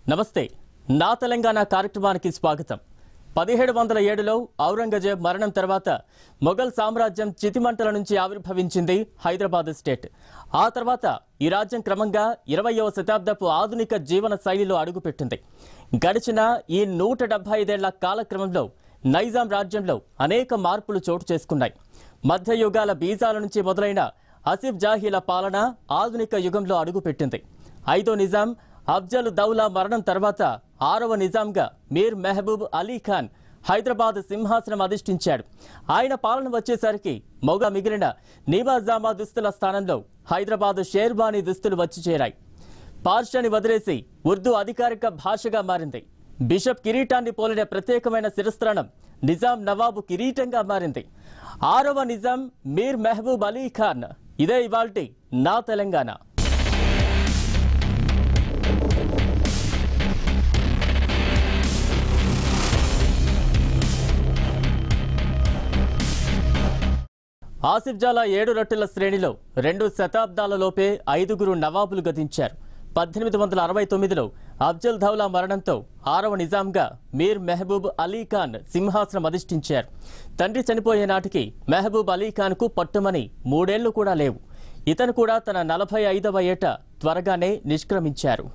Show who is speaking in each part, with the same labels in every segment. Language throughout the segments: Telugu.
Speaker 1: నమస్తే నా తెలంగాణ కార్యక్రమానికి స్వాగతం పదిహేడు వందల ఏడులో ఔరంగజేబ్ మరణం తర్వాత మొఘల్ సామ్రాజ్యం చితిమంటల నుంచి ఆవిర్భవించింది హైదరాబాద్ స్టేట్ ఆ తర్వాత ఈ రాజ్యం క్రమంగా ఇరవయవ శతాబ్దపు ఆధునిక జీవన శైలిలో అడుగుపెట్టింది గడిచిన ఈ నూట డెబ్బై ఐదేళ్ల కాలక్రమంలో నైజాం రాజ్యంలో అనేక మార్పులు చోటు చేసుకున్నాయి మధ్యయుగాల బీజాల నుంచి మొదలైన ఆసిఫ్ జాహీల పాలన ఆధునిక యుగంలో అడుగుపెట్టింది ఐదో నిజాం అఫ్జల్ దౌలా మరణం తర్వాత ఆరవ నిజాంగా మీర్ మెహబూబ్ అలీ ఖాన్ హైదరాబాద్ సింహాసనం అధిష్ఠించాడు ఆయన పాలన వచ్చేసరికి మొగ మిగిలిన నివాజామా దుస్తుల స్థానంలో హైదరాబాద్ షేర్బానీ దుస్తులు వచ్చి చేరాయి పార్షాని వదిలేసి ఉర్దూ అధికారిక భాషగా మారింది బిషప్ కిరీటాన్ని పోలిన ప్రత్యేకమైన శిరస్త్రాణం నిజాం నవాబు కిరీటంగా మారింది ఆరవ నిజాం మీర్ మెహబూబ్ అలీ ఖాన్ ఇదే ఇవాల్టి నా తెలంగాణ ఆసిఫ్ జాలా ఏడు రొట్టెల శ్రేణిలో రెండు శతాబ్దాలలోపే ఐదుగురు నవాబులు గతించారు పద్దెనిమిది వందల అరవై తొమ్మిదిలో అఫ్జల్ ధౌలా మరణంతో ఆరవ నిజాంగా మీర్ మెహబూబ్ అలీ ఖాన్ సింహాసనం అధిష్ఠించారు తండ్రి చనిపోయే నాటికి మెహబూబ్ అలీ ఖాన్కు పట్టుమని మూడేళ్లు కూడా లేవు ఇతను కూడా తన నలభై ఐదవ ఏట త్వరగానే నిష్క్రమించారు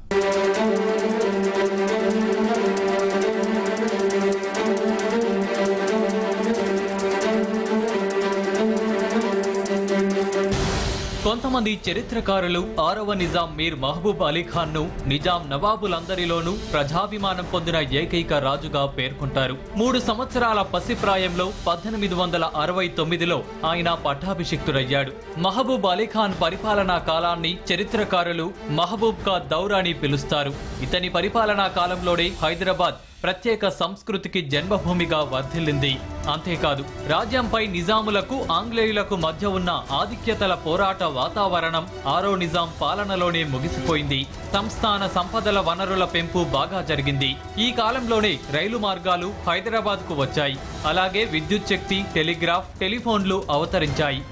Speaker 2: కొంతమంది చరిత్రకారులు ఆరవ నిజాం మీర్ మహబూబ్ అలీ ఖాన్ ను నిజాం నవాబులందరిలోనూ ప్రజాభిమానం పొందిన ఏకైక రాజుగా పేర్కొంటారు మూడు సంవత్సరాల పసిప్రాయంలో పద్దెనిమిది వందల అరవై తొమ్మిదిలో ఆయన పట్టాభిషిక్తుడయ్యాడు మహబూబ్ అలీ ఖాన్ పరిపాలనా కాలాన్ని చరిత్రకారులు మహబూబ్ కా దౌర్ అని పిలుస్తారు ఇతని పరిపాలనా కాలంలోనే హైదరాబాద్ ప్రత్యేక సంస్కృతికి జన్మభూమిగా వర్ధిల్లింది అంతేకాదు రాజ్యంపై నిజాములకు ఆంగ్లేయులకు మధ్య ఉన్న ఆధిక్యతల పోరాట వాతావరణం ఆరో నిజాం పాలనలోనే ముగిసిపోయింది సంస్థాన సంపదల వనరుల పెంపు బాగా జరిగింది ఈ కాలంలోనే రైలు మార్గాలు హైదరాబాద్ కు వచ్చాయి అలాగే విద్యుత్ శక్తి టెలిగ్రాఫ్ టెలిఫోన్లు అవతరించాయి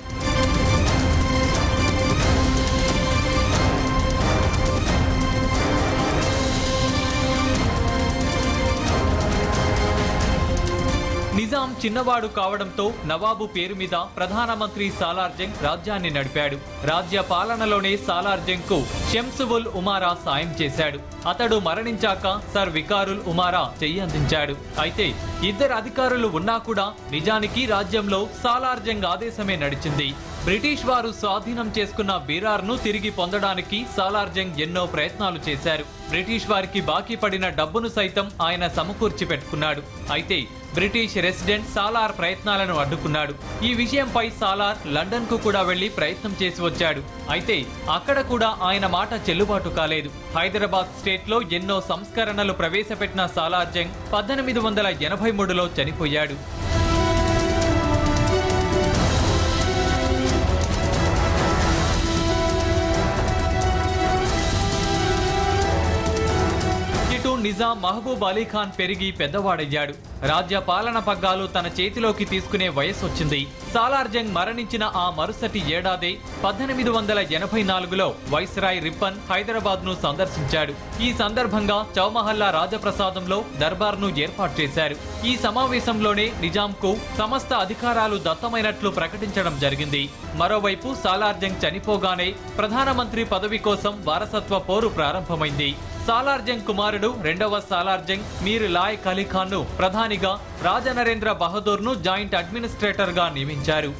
Speaker 2: నిజాం చిన్నవాడు కావడంతో నవాబు పేరు మీద ప్రధానమంత్రి సాలార్జంగ్ రాజ్యాన్ని నడిపాడు రాజ్య పాలనలోనే సాలార్జంగ్ కు షంసువుల్ ఉమారా సాయం చేశాడు అతడు మరణించాక సర్ వికారుల్ ఉమారా చెయ్యి అందించాడు అయితే ఇద్దరు అధికారులు ఉన్నా కూడా నిజానికి రాజ్యంలో సాలార్జంగ్ ఆదేశమే నడిచింది బ్రిటిష్ వారు స్వాధీనం చేసుకున్న బీరార్ను తిరిగి పొందడానికి సాలార్జంగ్ ఎన్నో ప్రయత్నాలు చేశారు బ్రిటిష్ వారికి బాకీ పడిన డబ్బును సైతం ఆయన సమకూర్చి పెట్టుకున్నాడు అయితే బ్రిటిష్ రెసిడెంట్ సాలార్ ప్రయత్నాలను అడ్డుకున్నాడు ఈ విషయంపై సాలార్ లండన్ కు కూడా వెళ్లి ప్రయత్నం చేసి వచ్చాడు అయితే అక్కడ కూడా ఆయన మాట చెల్లుబాటు కాలేదు హైదరాబాద్ స్టేట్ లో ఎన్నో సంస్కరణలు ప్రవేశపెట్టిన సాలార్ జంగ్ పద్దెనిమిది వందల ఎనభై మూడులో చనిపోయాడు ఇటు నిజాం మహబూబ్ అలీ ఖాన్ పెరిగి పెద్దవాడయ్యాడు రాజ్య పాలన పగ్గాలు తన చేతిలోకి తీసుకునే వయసు వచ్చింది సాలార్జంగ్ మరణించిన ఆ మరుసటి ఏడాదే పద్దెనిమిది వందల ఎనభై నాలుగులో వైస్రాయ్ రిప్పన్ హైదరాబాద్ ను సందర్శించాడు ఈ సందర్భంగా చౌమహల్లా రాజప్రసాదంలో దర్బార్ ను ఏర్పాటు చేశారు ఈ సమావేశంలోనే నిజాంకు సమస్త అధికారాలు దత్తమైనట్లు ప్రకటించడం జరిగింది మరోవైపు సాలార్జంగ్ చనిపోగానే ప్రధానమంత్రి పదవి కోసం వారసత్వ పోరు ప్రారంభమైంది సాలార్జంగ్ కుమారుడు రెండవ సాలార్జంగ్ మీర్ లాయ్ అలీ ఖాన్ ను ప్రధానిగా రాజనరేంద్ర బహదూర్ ను జాయింట్ అడ్మినిస్ట్రేటర్ గా నియమించారు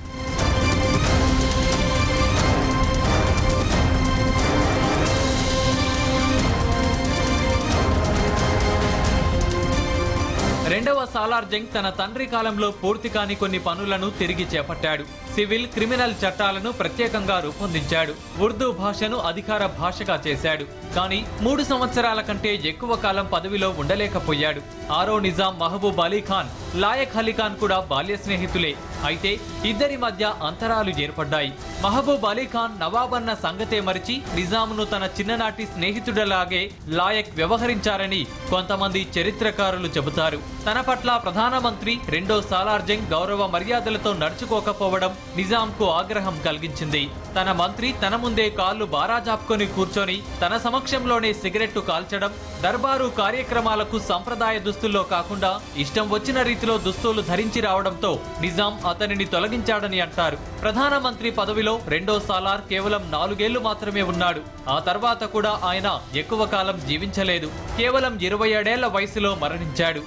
Speaker 2: రెండవ సాలార్జంగ్ తన తండ్రి కాలంలో పూర్తి కాని కొన్ని పనులను తిరిగి చేపట్టాడు సివిల్ క్రిమినల్ చట్టాలను ప్రత్యేకంగా రూపొందించాడు ఉర్దూ భాషను అధికార భాషగా చేశాడు కానీ మూడు సంవత్సరాల కంటే ఎక్కువ కాలం పదవిలో ఉండలేకపోయాడు ఆరో నిజాం మహబూబ్ అలీ ఖాన్ లాయక్ అలీ ఖాన్ కూడా బాల్య స్నేహితులే అయితే ఇద్దరి మధ్య అంతరాలు ఏర్పడ్డాయి మహబూబ్ అలీ ఖాన్ నవాబ్ అన్న సంగతే మరిచి నిజాంను తన చిన్ననాటి స్నేహితుడలాగే లాయక్ వ్యవహరించారని కొంతమంది చరిత్రకారులు చెబుతారు తన పట్ల ప్రధానమంత్రి రెండో సాలార్జంగ్ గౌరవ మర్యాదలతో నడుచుకోకపోవడం నిజాంకు ఆగ్రహం కలిగించింది తన మంత్రి తన ముందే కాళ్ళు బారాజాపుకొని కూర్చొని తన సమక్షంలోనే సిగరెట్టు కాల్చడం దర్బారు కార్యక్రమాలకు సంప్రదాయ దుస్తుల్లో కాకుండా ఇష్టం వచ్చిన రీతిలో దుస్తులు ధరించి రావడంతో నిజాం అతనిని తొలగించాడని అంటారు ప్రధానమంత్రి పదవిలో రెండో సాలార్ కేవలం నాలుగేళ్లు మాత్రమే ఉన్నాడు ఆ తర్వాత కూడా ఆయన ఎక్కువ కాలం జీవించలేదు కేవలం ఇరవై ఏడేళ్ల వయసులో మరణించాడు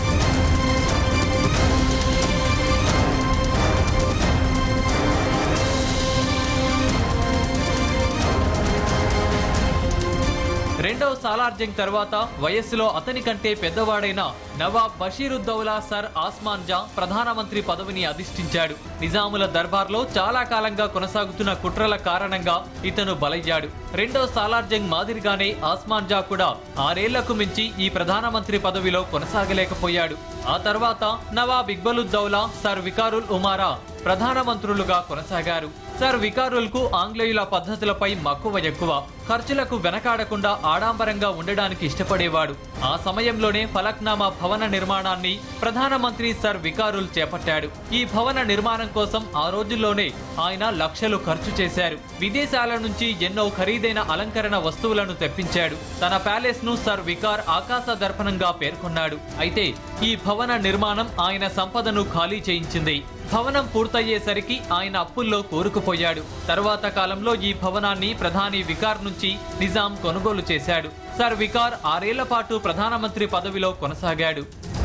Speaker 2: రెండవ సాలార్జంగ్ తర్వాత వయస్సులో అతని కంటే పెద్దవాడైన నవాబ్ బషీరుద్దౌలా సర్ ఆస్మాన్ జా ప్రధానమంత్రి పదవిని అధిష్ఠించాడు నిజాముల దర్బార్లో చాలా కాలంగా కొనసాగుతున్న కుట్రల కారణంగా ఇతను బలయ్యాడు రెండో సాలార్జంగ్ మాదిరిగానే ఆస్మాన్ జా కూడా ఆరేళ్లకు మించి ఈ ప్రధానమంత్రి పదవిలో కొనసాగలేకపోయాడు ఆ తర్వాత నవాబ్ ఇక్బలుద్దౌలా సర్ వికారుల్ ఉమారా ప్రధానమంత్రులుగా కొనసాగారు సర్ వికారుల్ కు ఆంగ్లేయుల పద్ధతులపై మక్కువ ఎక్కువ ఖర్చులకు వెనకాడకుండా ఆడంబరంగా ఉండడానికి ఇష్టపడేవాడు ఆ సమయంలోనే ఫలక్నామా భవన నిర్మాణాన్ని ప్రధానమంత్రి సర్ వికారుల్ చేపట్టాడు ఈ భవన నిర్మాణం కోసం ఆ రోజుల్లోనే ఆయన లక్షలు ఖర్చు చేశారు విదేశాల నుంచి ఎన్నో ఖరీదైన అలంకరణ వస్తువులను తెప్పించాడు తన ప్యాలెస్ ను సర్ వికార్ ఆకాశ దర్పణంగా పేర్కొన్నాడు అయితే ఈ భవన నిర్మాణం ఆయన సంపదను ఖాళీ చేయించింది భవనం పూర్తయ్యేసరికి ఆయన అప్పుల్లో కోరుకుపోయాడు తర్వాత కాలంలో ఈ భవనాన్ని ప్రధాని వికార్ నుంచి నిజాం కొనుగోలు చేశాడు సర్ వికార్ ఆరేళ్ల పాటు ప్రధానమంత్రి పదవిలో కొనసాగాడు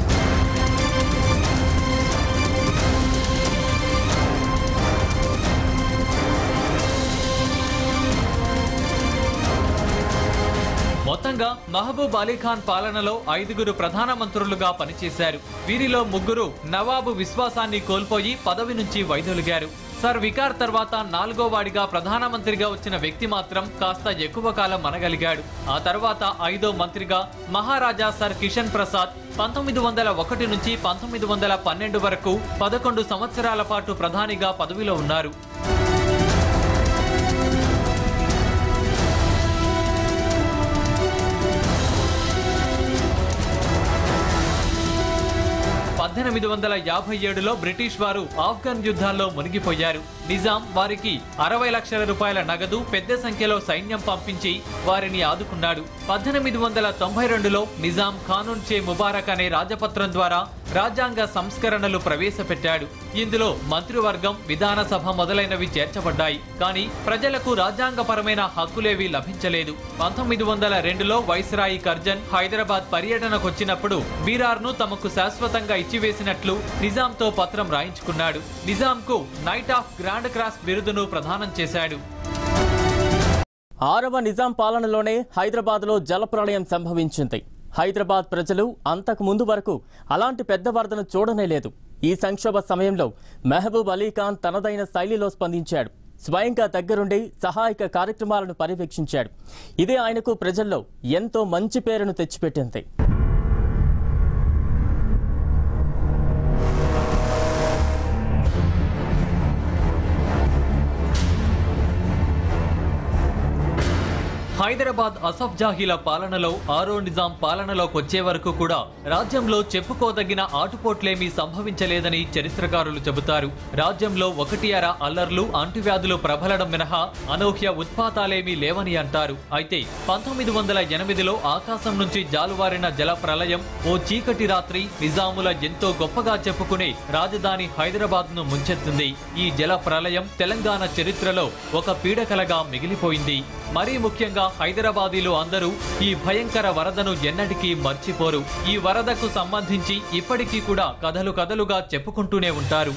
Speaker 2: మొత్తంగా మహబూబ్ అలీ ఖాన్ పాలనలో ఐదుగురు ప్రధానమంత్రులుగా పనిచేశారు వీరిలో ముగ్గురు నవాబు విశ్వాసాన్ని కోల్పోయి పదవి నుంచి వైదొలిగారు సర్ వికార్ తర్వాత నాలుగో వాడిగా ప్రధానమంత్రిగా వచ్చిన వ్యక్తి మాత్రం కాస్త ఎక్కువ కాలం మనగలిగాడు ఆ తర్వాత ఐదో మంత్రిగా మహారాజా సర్ కిషన్ ప్రసాద్ పంతొమ్మిది వందల ఒకటి నుంచి పంతొమ్మిది వందల పన్నెండు వరకు పదకొండు సంవత్సరాల పాటు ప్రధానిగా పదవిలో ఉన్నారు పద్దెనిమిది వందల యాభై ఏడులో బ్రిటిష్ వారు ఆఫ్ఘన్ యుద్ధాల్లో మునిగిపోయారు నిజాం వారికి అరవై లక్షల రూపాయల నగదు పెద్ద సంఖ్యలో సైన్యం పంపించి వారిని ఆదుకున్నాడు పద్దెనిమిది వందల తొంభై రెండులో నిజాం ఖానూన్ చే ముబారక్ అనే రాజపత్రం ద్వారా రాజ్యాంగ సంస్కరణలు ప్రవేశపెట్టాడు ఇందులో మంత్రివర్గం విధానసభ మొదలైనవి చేర్చబడ్డాయి కానీ ప్రజలకు రాజ్యాంగపరమైన హక్కులేవి లభించలేదు పంతొమ్మిది వందల రెండులో వైస్రాయి కర్జన్ హైదరాబాద్ పర్యటనకొచ్చినప్పుడు బీరార్ను తమకు శాశ్వతంగా ఇచ్చివేసినట్లు నిజాంతో పత్రం రాయించుకున్నాడు నిజాంకు నైట్ ఆఫ్ గ్రాండ్ క్రాస్ బిరుదును ప్రదానం చేశాడు
Speaker 1: ఆరవ నిజాం పాలనలోనే హైదరాబాద్లో జలప్రళయం సంభవించింది హైదరాబాద్ ప్రజలు అంతకు ముందు వరకు అలాంటి పెద్ద వరదను చూడనే లేదు ఈ సంక్షోభ సమయంలో మెహబూబ్ అలీ ఖాన్ తనదైన శైలిలో స్పందించాడు స్వయంగా దగ్గరుండి సహాయక కార్యక్రమాలను పర్యవేక్షించాడు ఇదే ఆయనకు ప్రజల్లో ఎంతో మంచి పేరును తెచ్చిపెట్టింది
Speaker 2: హైదరాబాద్ అసఫ్ జాహీల పాలనలో ఆరో నిజాం పాలనలోకి వచ్చే వరకు కూడా రాజ్యంలో చెప్పుకోదగిన ఆటుపోట్లేమీ సంభవించలేదని చరిత్రకారులు చెబుతారు రాజ్యంలో ఒకటి అర అల్లర్లు అంటువ్యాధులు ప్రబలడం మినహా అనూహ్య ఉత్పాతాలేమీ లేవని అంటారు అయితే పంతొమ్మిది వందల ఎనిమిదిలో ఆకాశం నుంచి జాలువారిన జల ప్రళయం ఓ చీకటి రాత్రి నిజాముల ఎంతో గొప్పగా చెప్పుకునే రాజధాని హైదరాబాద్ ను ముంచెత్తింది ఈ జల ప్రళయం తెలంగాణ చరిత్రలో ఒక పీడకలగా మిగిలిపోయింది మరీ ముఖ్యంగా హైదరాబాదీలు అందరూ ఈ భయంకర వరదను ఎన్నటికీ మర్చిపోరు ఈ వరదకు సంబంధించి ఇప్పటికీ కూడా కథలు కథలుగా చెప్పుకుంటూనే ఉంటారు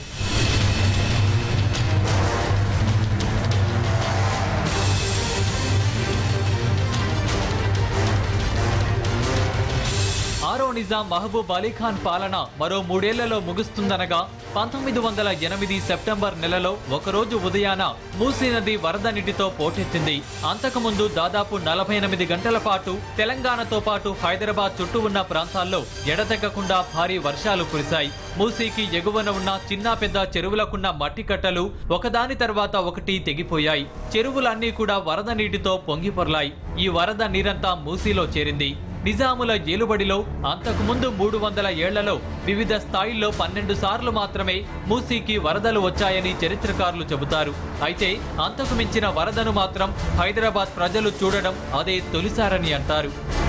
Speaker 2: ఆరో నిజాం మహబూబ్ అలీఖాన్ పాలన మరో మూడేళ్లలో ముగుస్తుందనగా పంతొమ్మిది వందల ఎనిమిది సెప్టెంబర్ నెలలో ఒకరోజు ఉదయాన మూసీ నది వరద నీటితో పోటెత్తింది అంతకుముందు దాదాపు నలభై ఎనిమిది గంటల పాటు తెలంగాణతో పాటు హైదరాబాద్ చుట్టూ ఉన్న ప్రాంతాల్లో ఎడతెగకుండా భారీ వర్షాలు కురిశాయి మూసీకి ఎగువన ఉన్న చిన్న పెద్ద చెరువులకున్న మట్టి కట్టలు ఒకదాని తర్వాత ఒకటి తెగిపోయాయి చెరువులన్నీ కూడా వరద నీటితో పొంగిపొర్లాయి ఈ వరద నీరంతా మూసీలో చేరింది నిజాముల ఏలుబడిలో అంతకుముందు మూడు వందల ఏళ్లలో వివిధ స్థాయిల్లో పన్నెండు సార్లు మాత్రమే మూసీకి వరదలు వచ్చాయని చరిత్రకారులు చెబుతారు అయితే అంతకు మించిన వరదను మాత్రం హైదరాబాద్ ప్రజలు చూడడం అదే తొలిసారని అంటారు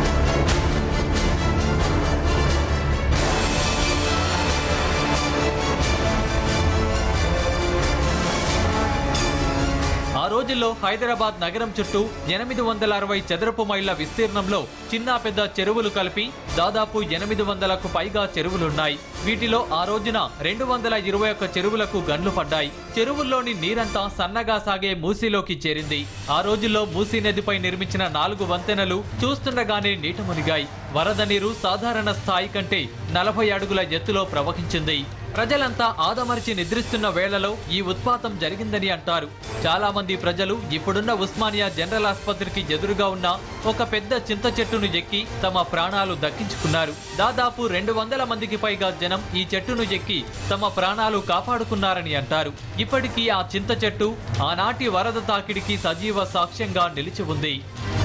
Speaker 2: ఆ రోజుల్లో హైదరాబాద్ నగరం చుట్టూ ఎనిమిది వందల అరవై చదరపు మైళ్ళ విస్తీర్ణంలో చిన్న పెద్ద చెరువులు కలిపి దాదాపు ఎనిమిది వందలకు పైగా చెరువులున్నాయి వీటిలో ఆ రోజున రెండు వందల ఇరవై ఒక్క చెరువులకు గండ్లు పడ్డాయి చెరువుల్లోని నీరంతా సన్నగా సాగే మూసీలోకి చేరింది ఆ రోజుల్లో మూసీ నదిపై నిర్మించిన నాలుగు వంతెనలు చూస్తుండగానే నీట మునిగాయి వరద నీరు సాధారణ స్థాయి కంటే నలభై అడుగుల ఎత్తులో ప్రవహించింది ప్రజలంతా ఆదమరిచి నిద్రిస్తున్న వేళలో ఈ ఉత్పాతం జరిగిందని అంటారు చాలా మంది ప్రజలు ఇప్పుడున్న ఉస్మానియా జనరల్ ఆసుపత్రికి ఎదురుగా ఉన్న ఒక పెద్ద చింత చెట్టును ఎక్కి తమ ప్రాణాలు దక్కించుకున్నారు దాదాపు రెండు వందల మందికి పైగా జనం ఈ చెట్టును ఎక్కి తమ ప్రాణాలు కాపాడుకున్నారని అంటారు ఇప్పటికీ ఆ చింత చెట్టు ఆనాటి వరద తాకిడికి సజీవ సాక్ష్యంగా నిలిచి ఉంది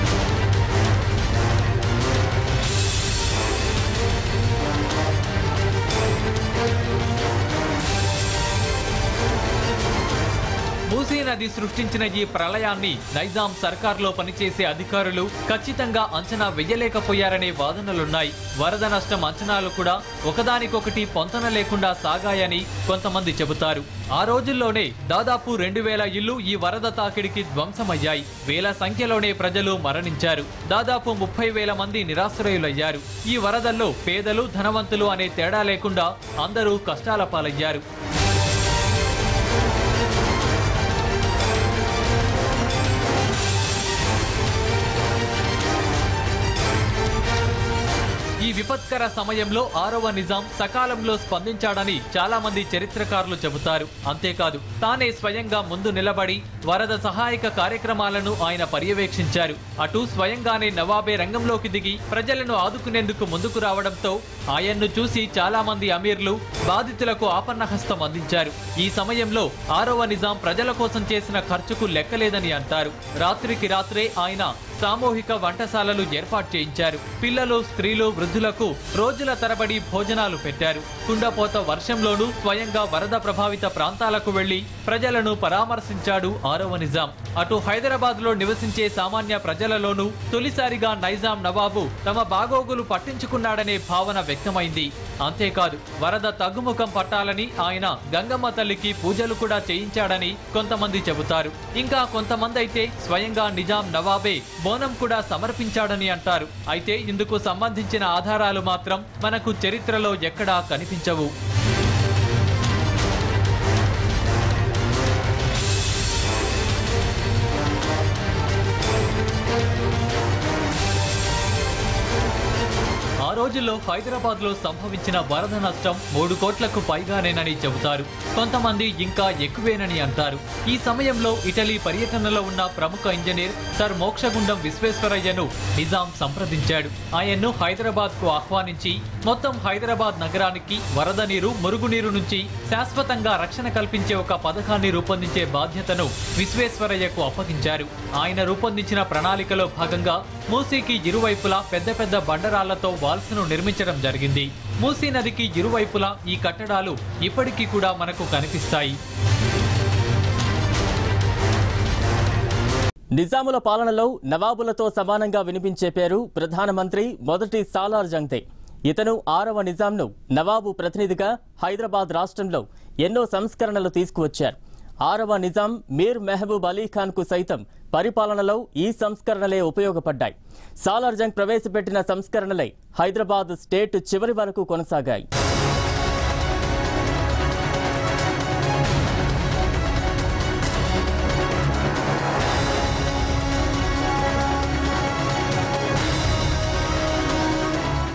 Speaker 2: మూసీ నది సృష్టించిన ఈ ప్రళయాన్ని నైజాం సర్కార్లో పనిచేసే అధికారులు ఖచ్చితంగా అంచనా వెయ్యలేకపోయారనే వాదనలున్నాయి వరద నష్టం అంచనాలు కూడా ఒకదానికొకటి పొంతన లేకుండా సాగాయని కొంతమంది చెబుతారు ఆ రోజుల్లోనే దాదాపు రెండు వేల ఇళ్లు ఈ వరద తాకిడికి ధ్వంసమయ్యాయి వేల సంఖ్యలోనే ప్రజలు మరణించారు దాదాపు ముప్పై వేల మంది నిరాశ్రయులయ్యారు ఈ వరదల్లో పేదలు ధనవంతులు అనే తేడా లేకుండా అందరూ కష్టాల పాలయ్యారు ఈ విపత్కర సమయంలో ఆరవ నిజాం సకాలంలో స్పందించాడని చాలా మంది చరిత్రకారులు చెబుతారు అంతేకాదు తానే స్వయంగా ముందు నిలబడి వరద సహాయక కార్యక్రమాలను ఆయన పర్యవేక్షించారు అటు స్వయంగానే నవాబే రంగంలోకి దిగి ప్రజలను ఆదుకునేందుకు ముందుకు రావడంతో ఆయన్ను చూసి చాలా మంది అమీర్లు బాధితులకు ఆపన్నహస్తం అందించారు ఈ సమయంలో ఆరవ నిజాం ప్రజల కోసం చేసిన ఖర్చుకు లెక్కలేదని అంటారు రాత్రికి రాత్రే ఆయన సామూహిక వంటశాలలు ఏర్పాటు చేయించారు పిల్లలు స్త్రీలు వృద్ధులకు రోజుల తరబడి భోజనాలు పెట్టారు కుండపోత వర్షంలోనూ స్వయంగా వరద ప్రభావిత ప్రాంతాలకు వెళ్లి ప్రజలను పరామర్శించాడు ఆరవ నిజాం అటు హైదరాబాద్ లో నివసించే సామాన్య ప్రజలలోనూ తొలిసారిగా నైజాం నవాబు తమ బాగోగులు పట్టించుకున్నాడనే భావన వ్యక్తమైంది అంతేకాదు వరద తగ్గుముఖం పట్టాలని ఆయన గంగమ్మ తల్లికి పూజలు కూడా చేయించాడని కొంతమంది చెబుతారు ఇంకా కొంతమంది అయితే స్వయంగా నిజాం నవాబే బోనం కూడా సమర్పించాడని అంటారు అయితే ఇందుకు సంబంధించిన ఆధారాలు మాత్రం మనకు చరిత్రలో ఎక్కడా కనిపించవు ఆ రోజుల్లో హైదరాబాద్ లో సంభవించిన వరద నష్టం మూడు కోట్లకు పైగానేనని చెబుతారు కొంతమంది ఇంకా ఎక్కువేనని అంటారు ఈ సమయంలో ఇటలీ పర్యటనలో ఉన్న ప్రముఖ ఇంజనీర్ సర్ మోక్షగుండం విశ్వేశ్వరయ్యను నిజాం సంప్రదించాడు ఆయన్ను హైదరాబాద్ కు ఆహ్వానించి మొత్తం హైదరాబాద్ నగరానికి వరద నీరు మురుగునీరు నుంచి శాశ్వతంగా రక్షణ కల్పించే ఒక పథకాన్ని రూపొందించే బాధ్యతను విశ్వేశ్వరయ్యకు అప్పగించారు ఆయన రూపొందించిన ప్రణాళికలో భాగంగా మూసీకి ఇరువైపులా పెద్ద పెద్ద బండరాళ్లతో వాల్స్ ను నిర్మించడం జరిగింది మూసీ నదికి ఇరువైపులా ఈ కట్టడాలు ఇప్పటికీ కూడా మనకు కనిపిస్తాయి
Speaker 1: నిజాముల పాలనలో నవాబులతో సమానంగా వినిపించే పేరు ప్రధానమంత్రి మొదటి సాలార్ జంగ్తే ఇతను ఆరవ నిజాంను నవాబు ప్రతినిధిగా హైదరాబాద్ రాష్ట్రంలో ఎన్నో సంస్కరణలు తీసుకువచ్చారు ఆరవ నిజాం మీర్ మెహబూబ్ అలీ ఖాన్ కు సైతం పరిపాలనలో ఈ సంస్కరణలే ఉపయోగపడ్డాయి సాలార్ జంగ్ ప్రవేశపెట్టిన సంస్కరణలే హైదరాబాద్ స్టేట్ చివరి వరకు కొనసాగాయి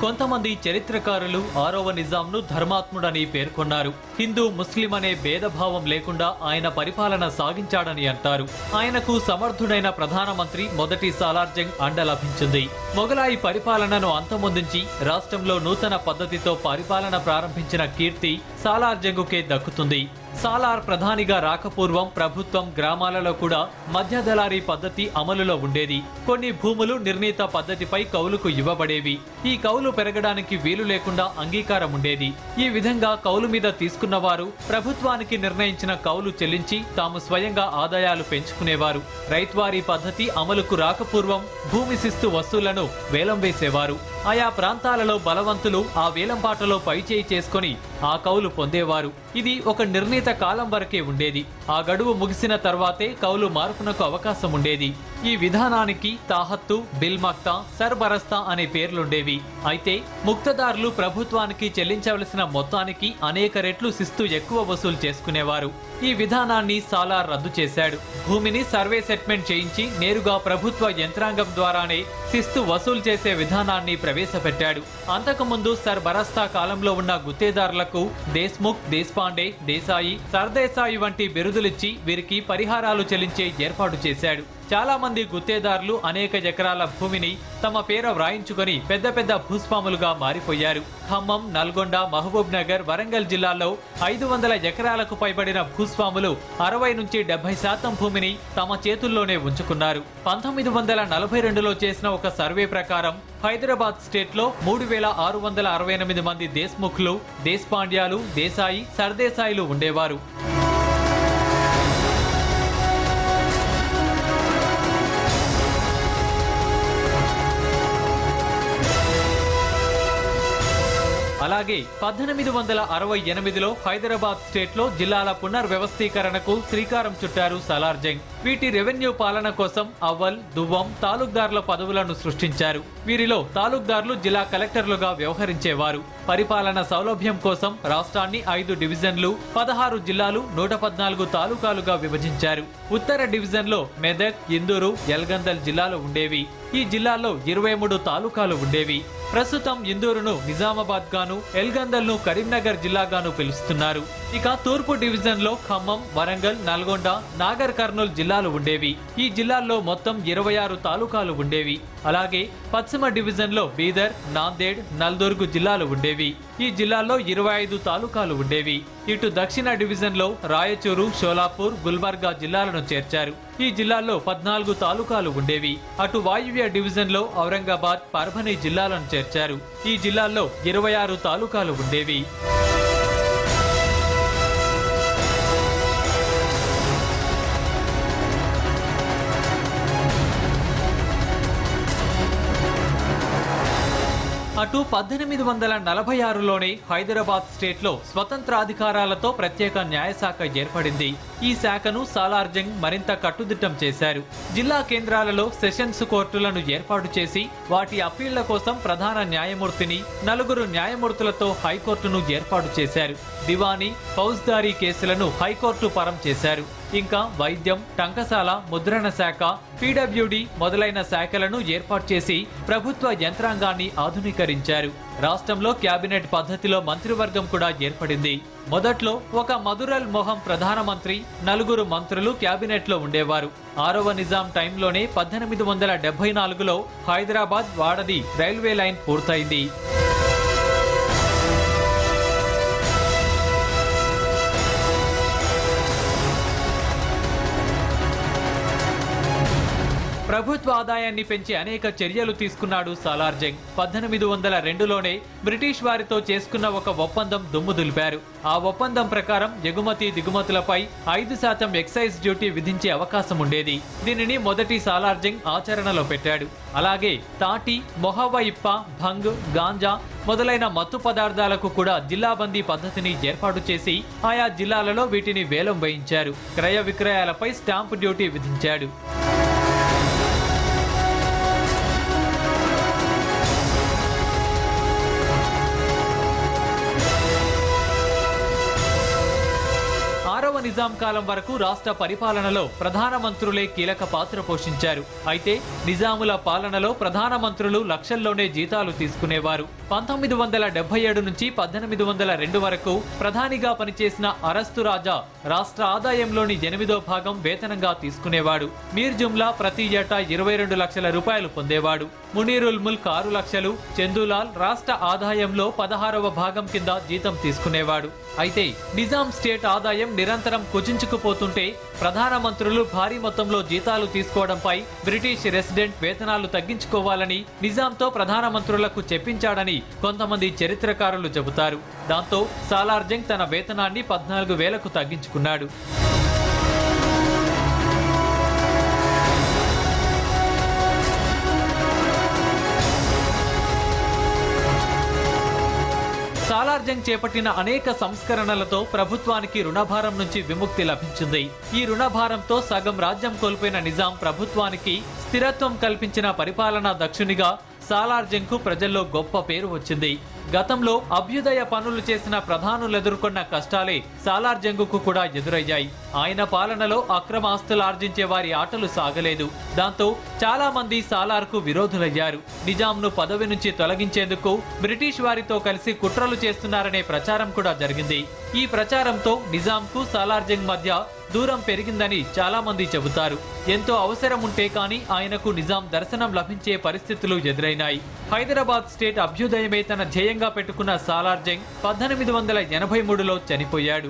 Speaker 2: కొంతమంది చరిత్రకారులు ఆరవ నిజాంను ధర్మాత్ముడని పేర్కొన్నారు హిందూ ముస్లిం అనే భేదభావం లేకుండా ఆయన పరిపాలన సాగించాడని అంటారు ఆయనకు సమర్థుడైన ప్రధానమంత్రి మొదటి సాలార్జంగ్ అండ లభించింది మొఘలాయి పరిపాలనను అంతమొందించి రాష్ట్రంలో నూతన పద్ధతితో పరిపాలన ప్రారంభించిన కీర్తి సాలార్జంగుకే దక్కుతుంది సాలార్ ప్రధానిగా రాకపూర్వం ప్రభుత్వం గ్రామాలలో కూడా మధ్యదళారీ పద్ధతి అమలులో ఉండేది కొన్ని భూములు నిర్ణీత పద్ధతిపై కౌలుకు ఇవ్వబడేవి ఈ కౌలు పెరగడానికి వీలు లేకుండా అంగీకారం ఉండేది ఈ విధంగా కౌలు మీద తీసుకున్న వారు ప్రభుత్వానికి నిర్ణయించిన కౌలు చెల్లించి తాము స్వయంగా ఆదాయాలు పెంచుకునేవారు రైత్వారీ పద్ధతి అమలుకు రాకపూర్వం భూమి శిస్తు వసూళ్లను వేలం వేసేవారు ఆయా ప్రాంతాలలో బలవంతులు ఆ వేలంపాటలో పైచేయి చేసుకొని ఆ కౌలు పొందేవారు ఇది ఒక నిర్ణీత కాలం వరకే ఉండేది ఆ గడువు ముగిసిన తర్వాతే కౌలు మార్పునకు అవకాశం ఉండేది ఈ విధానానికి తాహత్తు బిల్మక్తా సర్బరస్తా అనే పేర్లుండేవి అయితే ముక్తదారులు ప్రభుత్వానికి చెల్లించవలసిన మొత్తానికి అనేక రెట్లు శిస్తు ఎక్కువ వసూలు చేసుకునేవారు ఈ విధానాన్ని సాలార్ రద్దు చేశాడు భూమిని సర్వే సెట్మెంట్ చేయించి నేరుగా ప్రభుత్వ యంత్రాంగం ద్వారానే శిస్తు వసూలు చేసే విధానాన్ని ప్రవేశపెట్టాడు అంతకుముందు సర్ బరస్తా కాలంలో ఉన్న గుత్తేదారులకు దేశ్ముఖ్ దేశపాండే దేశాయి సర్దేశాయి వంటి బిరుదులిచ్చి వీరికి పరిహారాలు చెల్లించే ఏర్పాటు చేశాడు చాలా మంది గుత్తేదారులు అనేక ఎకరాల భూమిని తమ పేర వ్రాయించుకొని పెద్ద పెద్ద భూస్వాములుగా మారిపోయారు ఖమ్మం నల్గొండ మహబూబ్ నగర్ వరంగల్ జిల్లాల్లో ఐదు వందల ఎకరాలకు పైబడిన భూస్వాములు అరవై నుంచి డెబ్బై శాతం భూమిని తమ చేతుల్లోనే ఉంచుకున్నారు పంతొమ్మిది వందల నలభై రెండులో చేసిన ఒక సర్వే ప్రకారం హైదరాబాద్ స్టేట్ లో మూడు వేల ఆరు వందల అరవై ఎనిమిది మంది దేశ్ముఖ్లు దేశపాండ్యాలు దేశాయి సర్దేశాయిలు ఉండేవారు అలాగే పద్దెనిమిది వందల అరవై ఎనిమిదిలో హైదరాబాద్ స్టేట్ లో జిల్లాల పునర్వ్యవస్థీకరణకు శ్రీకారం చుట్టారు సలార్జంగ్ వీటి రెవెన్యూ పాలన కోసం అవ్వల్ దువ్వం తాలూక్దార్ల పదవులను సృష్టించారు వీరిలో తాలూక్దార్లు జిల్లా కలెక్టర్లుగా వ్యవహరించేవారు పరిపాలన సౌలభ్యం కోసం రాష్ట్రాన్ని ఐదు డివిజన్లు పదహారు జిల్లాలు నూట పద్నాలుగు తాలూకాలుగా విభజించారు ఉత్తర డివిజన్లో మెదక్ ఇందూరు ఎల్గందల్ జిల్లాలు ఉండేవి ఈ జిల్లాల్లో ఇరవై మూడు తాలూకాలు ఉండేవి ప్రస్తుతం ఇందూరును నిజామాబాద్ గాను ఎల్గందల్ ను కరీంనగర్ జిల్లాగాను పిలుస్తున్నారు ఇక తూర్పు డివిజన్ లో ఖమ్మం వరంగల్ నల్గొండ నాగర్ కర్నూల్ జిల్లాలు ఉండేవి ఈ జిల్లాల్లో మొత్తం ఇరవై ఆరు తాలూకాలు ఉండేవి అలాగే పశ్చిమ డివిజన్ లో బీదర్ నాందేడ్ నల్దుర్గు జిల్లాలు ఉండేవి ఈ జిల్లాల్లో ఇరవై ఐదు తాలూకాలు ఉండేవి ఇటు దక్షిణ డివిజన్ లో రాయచూరు షోలాపూర్ గుల్బర్గా జిల్లాలను చేర్చారు ఈ జిల్లాల్లో పద్నాలుగు తాలూకాలు ఉండేవి అటు వాయువ్య డివిజన్ లో ఔరంగాబాద్ పర్భని జిల్లాలను చేర్చారు ఈ జిల్లాల్లో ఇరవై ఆరు తాలూకాలు ఉండేవి అటు పద్దెనిమిది వందల నలభై ఆరులోనే హైదరాబాద్ స్టేట్ లో స్వతంత్రాధికారాలతో ప్రత్యేక న్యాయశాఖ ఏర్పడింది ఈ శాఖను సాలార్జంగ్ మరింత కట్టుదిట్టం చేశారు జిల్లా కేంద్రాలలో సెషన్స్ కోర్టులను ఏర్పాటు చేసి వాటి అప్పీళ్ల కోసం ప్రధాన న్యాయమూర్తిని నలుగురు న్యాయమూర్తులతో హైకోర్టును ఏర్పాటు చేశారు దివానీ ఫౌజ్దారీ కేసులను హైకోర్టు పరం చేశారు ఇంకా వైద్యం టంకసాల ముద్రణ శాఖ పీడబ్ల్యూడి మొదలైన శాఖలను ఏర్పాటు చేసి ప్రభుత్వ యంత్రాంగాన్ని ఆధునీకరించారు రాష్ట్రంలో కేబినెట్ పద్ధతిలో మంత్రివర్గం కూడా ఏర్పడింది మొదట్లో ఒక మధురల్ మొహం ప్రధానమంత్రి నలుగురు మంత్రులు కేబినెట్ లో ఉండేవారు ఆరవ నిజాం టైంలోనే పద్దెనిమిది వందల డెబ్బై నాలుగులో హైదరాబాద్ వాడది రైల్వే లైన్ పూర్తయింది ప్రభుత్వ ఆదాయాన్ని పెంచి అనేక చర్యలు తీసుకున్నాడు సాలార్జంగ్ పద్దెనిమిది వందల రెండులోనే బ్రిటిష్ వారితో చేసుకున్న ఒక ఒప్పందం దుమ్ము దులిపారు ఆ ఒప్పందం ప్రకారం ఎగుమతి దిగుమతులపై ఐదు శాతం ఎక్సైజ్ డ్యూటీ విధించే అవకాశం ఉండేది దీనిని మొదటి సాలార్జంగ్ ఆచరణలో పెట్టాడు అలాగే తాటి మొహవ ఇప్ప భంగ్ గాంజా మొదలైన మత్తు పదార్థాలకు కూడా జిల్లాబందీ పద్ధతిని ఏర్పాటు చేసి ఆయా జిల్లాలలో వీటిని వేలం వేయించారు క్రయ విక్రయాలపై స్టాంపు డ్యూటీ విధించాడు ఆరవ నిజాం కాలం వరకు రాష్ట్ర పరిపాలనలో ప్రధానమంత్రులే కీలక పాత్ర పోషించారు అయితే నిజాముల పాలనలో ప్రధానమంత్రులు లక్షల్లోనే జీతాలు తీసుకునేవారు పంతొమ్మిది వందల డెబ్బై ఏడు నుంచి పద్దెనిమిది వందల రెండు వరకు ప్రధానిగా పనిచేసిన అరస్తు రాజా రాష్ట్ర ఆదాయంలోని ఎనిమిదో భాగం వేతనంగా తీసుకునేవాడు మీర్ జుమ్లా ప్రతి ఏటా ఇరవై రెండు లక్షల రూపాయలు పొందేవాడు మునీరుల్ ముల్క్ ఆరు లక్షలు చందూలాల్ రాష్ట్ర ఆదాయంలో పదహారవ భాగం కింద జీతం తీసుకునేవాడు అయితే నిజాం స్టేట్ ఆదాయం నిరంతరం కుచించుకుపోతుంటే ప్రధానమంత్రులు భారీ మొత్తంలో జీతాలు తీసుకోవడంపై బ్రిటిష్ రెసిడెంట్ వేతనాలు తగ్గించుకోవాలని నిజాంతో ప్రధానమంత్రులకు చెప్పించాడని కొంతమంది చరిత్రకారులు చెబుతారు దాంతో సాలార్జంగ్ తన వేతనాన్ని పద్నాలుగు వేలకు తగ్గించుకున్నాడు సాలార్జంగ్ చేపట్టిన అనేక సంస్కరణలతో ప్రభుత్వానికి రుణభారం నుంచి విముక్తి లభించింది ఈ రుణభారంతో సగం రాజ్యం కోల్పోయిన నిజాం ప్రభుత్వానికి స్థిరత్వం కల్పించిన పరిపాలనా దక్షునిగా సాలార్జంగ్కు ప్రజల్లో గొప్ప పేరు వచ్చింది గతంలో అభ్యుదయ పనులు చేసిన ప్రధానులు ఎదుర్కొన్న కష్టాలే సాలార్జంగుకు కూడా ఎదురయ్యాయి ఆయన పాలనలో అక్రమ ఆస్తులు ఆర్జించే వారి ఆటలు సాగలేదు దాంతో చాలా మంది సాలార్కు విరోధులయ్యారు నిజాంను పదవి నుంచి తొలగించేందుకు బ్రిటిష్ వారితో కలిసి కుట్రలు చేస్తున్నారనే ప్రచారం కూడా జరిగింది ఈ ప్రచారంతో నిజాంకు సాలార్జంగ్ మధ్య దూరం పెరిగిందని చాలా మంది చెబుతారు ఎంతో అవసరం ఉంటే కానీ ఆయనకు నిజాం దర్శనం లభించే పరిస్థితులు ఎదురైనాయి హైదరాబాద్ స్టేట్ అభ్యుదయమే తన ధ్యేయంగా పెట్టుకున్న సాలార్జంగ్ పద్దెనిమిది వందల ఎనభై మూడులో చనిపోయాడు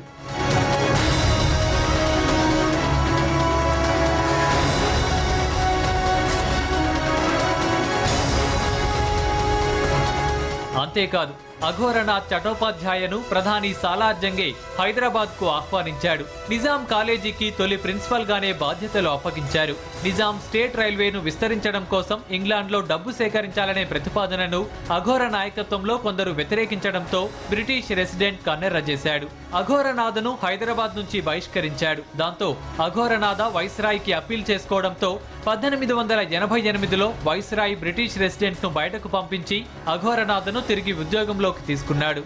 Speaker 2: అంతేకాదు అఘోరనాథ్ చటోపాధ్యాయను ప్రధాని సాలార్జంగే హైదరాబాద్ కు ఆహ్వానించాడు నిజాం కాలేజీకి తొలి ప్రిన్సిపల్ గానే బాధ్యతలు అప్పగించారు నిజాం స్టేట్ రైల్వేను విస్తరించడం కోసం ఇంగ్లాండ్లో డబ్బు సేకరించాలనే ప్రతిపాదనను అఘోర నాయకత్వంలో కొందరు వ్యతిరేకించడంతో బ్రిటిష్ రెసిడెంట్ కన్నెర్ర చేశాడు అఘోరనాథను హైదరాబాద్ నుంచి బహిష్కరించాడు దాంతో అఘోరనాథ వైస్రాయ్కి అప్పీల్ చేసుకోవడంతో పద్దెనిమిది వందల ఎనభై ఎనిమిదిలో వైస్రాయ్ బ్రిటిష్ రెసిడెంట్ ను బయటకు పంపించి అఘోరనాథను తిరిగి ఉద్యోగంలోకి తీసుకున్నాడు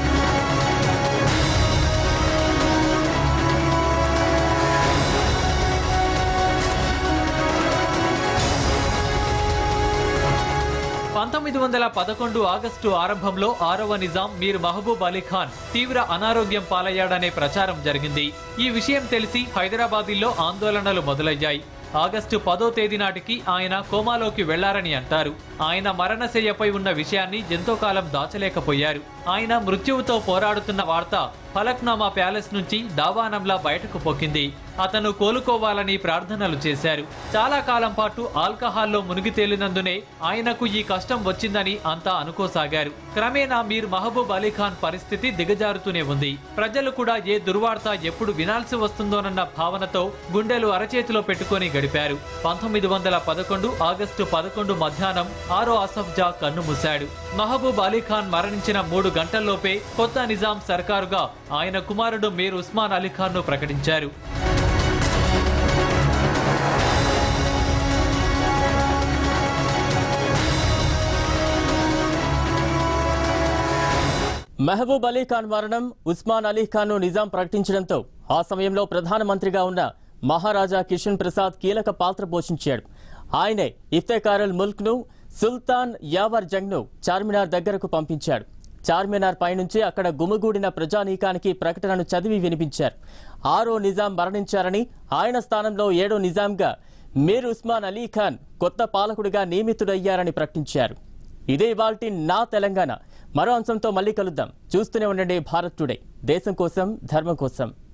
Speaker 2: పంతొమ్మిది వందల పదకొండు ఆగస్టు ఆరంభంలో ఆరవ నిజాం మీర్ మహబూబ్ అలీ ఖాన్ తీవ్ర అనారోగ్యం పాలయ్యాడనే ప్రచారం జరిగింది ఈ విషయం తెలిసి హైదరాబాదీలో ఆందోళనలు మొదలయ్యాయి ఆగస్టు పదో తేదీ నాటికి ఆయన కోమాలోకి వెళ్లారని అంటారు ఆయన మరణశయ్యపై ఉన్న విషయాన్ని ఎంతో కాలం దాచలేకపోయారు ఆయన మృత్యువుతో పోరాడుతున్న వార్త ఫలక్నామా ప్యాలెస్ నుంచి దావానంలా బయటకు పొక్కింది అతను కోలుకోవాలని ప్రార్థనలు చేశారు చాలా కాలం పాటు ఆల్కహాల్లో మునిగి తేలినందునే ఆయనకు ఈ కష్టం వచ్చిందని అంతా అనుకోసాగారు క్రమేణా మీర్ మహబూబ్ అలీ ఖాన్ పరిస్థితి దిగజారుతూనే ఉంది ప్రజలు కూడా ఏ దుర్వార్త ఎప్పుడు వినాల్సి వస్తుందోనన్న భావనతో గుండెలు అరచేతిలో పెట్టుకొని గడిపారు పంతొమ్మిది వందల పదకొండు ఆగస్టు పదకొండు మధ్యాహ్నం ఆరో అసఫ్జా కన్నుమూశాడు మహబూబ్ అలీ ఖాన్ మరణించిన మూడు గంటల్లోపే కొత్త నిజాం సర్కారుగా ఆయన కుమారుడు మీర్ ఉస్మాన్ అలీ ఖాన్ ను ప్రకటించారు
Speaker 1: మెహబూబ్ అలీ ఖాన్ మరణం ఉస్మాన్ అలీ ఖాన్ ను నిజాం ప్రకటించడంతో ఆ సమయంలో ప్రధానమంత్రిగా ఉన్న మహారాజా కిషన్ ప్రసాద్ కీలక పాత్ర పోషించాడు ఆయనే ఇఫ్తేకారల్ ముల్క్ ను సుల్తాన్ యావర్ జంగ్ ను చార్మినార్ దగ్గరకు పంపించాడు చార్మినార్ పైనుంచి అక్కడ గుమిగూడిన ప్రజానీకానికి ప్రకటనను చదివి వినిపించారు ఆరో నిజాం మరణించారని ఆయన స్థానంలో ఏడో నిజాంగా మీర్ ఉస్మాన్ అలీ ఖాన్ కొత్త పాలకుడిగా నియమితుడయ్యారని ప్రకటించారు ఇదే ఇవాల్టి నా తెలంగాణ మరో అంశంతో మళ్ళీ కలుద్దాం చూస్తూనే ఉండండి భారత్ టుడే దేశం కోసం ధర్మం కోసం